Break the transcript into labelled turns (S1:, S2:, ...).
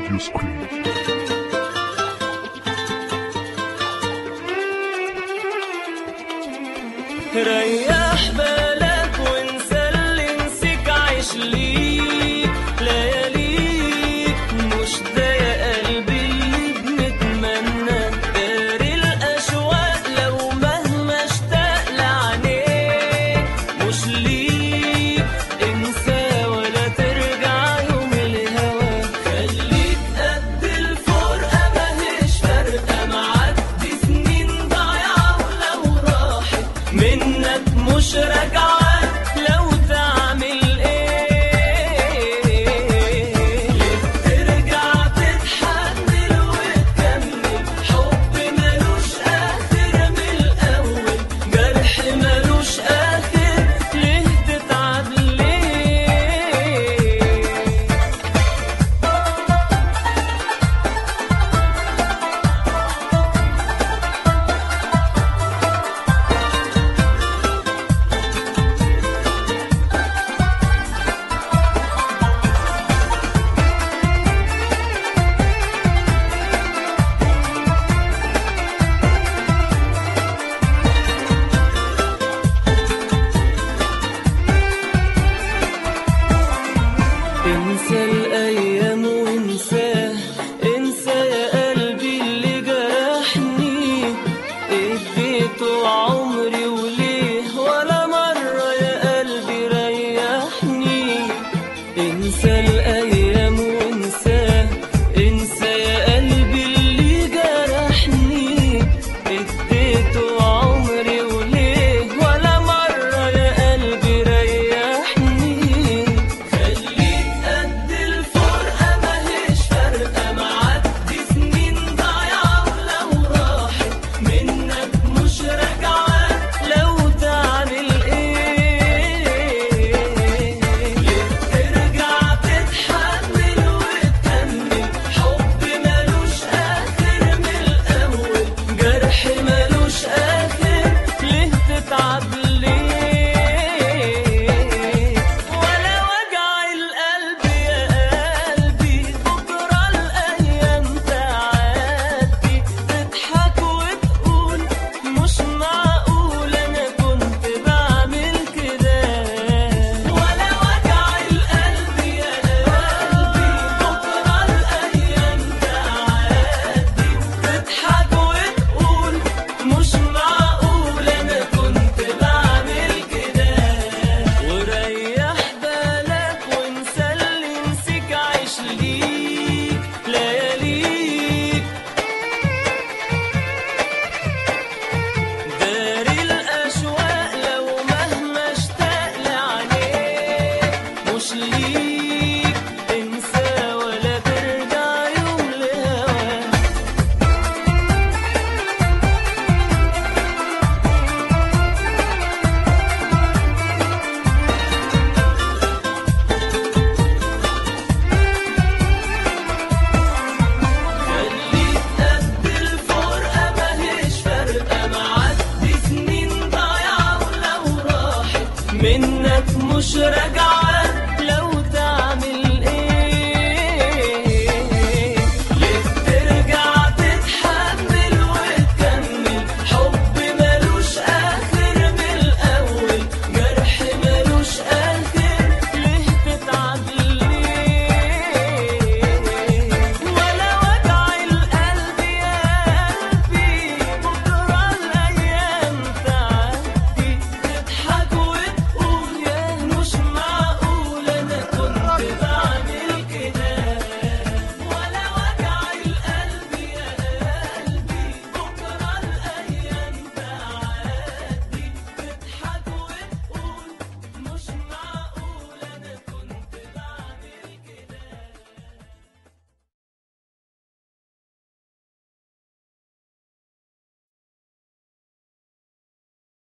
S1: راديو سكرين
S2: ريح بالك وانسى اللي نسيك عيش ليك لياليك مش ده يا قلبي اللي بنتمنى داري الاشواق لو مهما اشتاق لعينيك مش ليك انسى ولا ترجع يوم الهوى خليك قد الفرقه ماهيش فارقه معدي سنين ضايعه ولو راحت منك مش راجعة لو تعمل ايه ترجع تتحمل وتكمل حب ملوش اخر من الاول جرح ملوش اخر ليه تتعب ليه انسى الايام وانساه انسى يا قلبي اللي جرحني اديته عمري وليه ولا مره يا قلبي ريحني انسى الايام وانساه انسى يا قلبي اللي جرحني اديته عمري وليه ولا مره يا قلبي ريحني خليك قد الفرقه ماهيش فارقه معدي سنين ضايعه ولو راحت منك مش راجعه لو تعمل ايه ترجع تتحمل وتكمل حب ملوش اخر من الاول جرح ملوش اخر ليه تتعب ليه ولا وجع القلب يا قلبي بكره الايام تعدي تضحك وتقول مش معقول انا كنت بعمل كده ولا وجع القلب يا قلبي بكره الايام تعدي تضحك وتقول مش معقول انا كنت بعمل كده وريح بالك وانسى اللي نسيك عيش ليك لياليك داري الاشواق لو مهما اشتاق لعينيك مش ليك انسى ولا ترجع يوم لهواك خليك قد الفرقة ماهيش فارقة معدي سنين ضايعة ولو راحت منك مش راجعة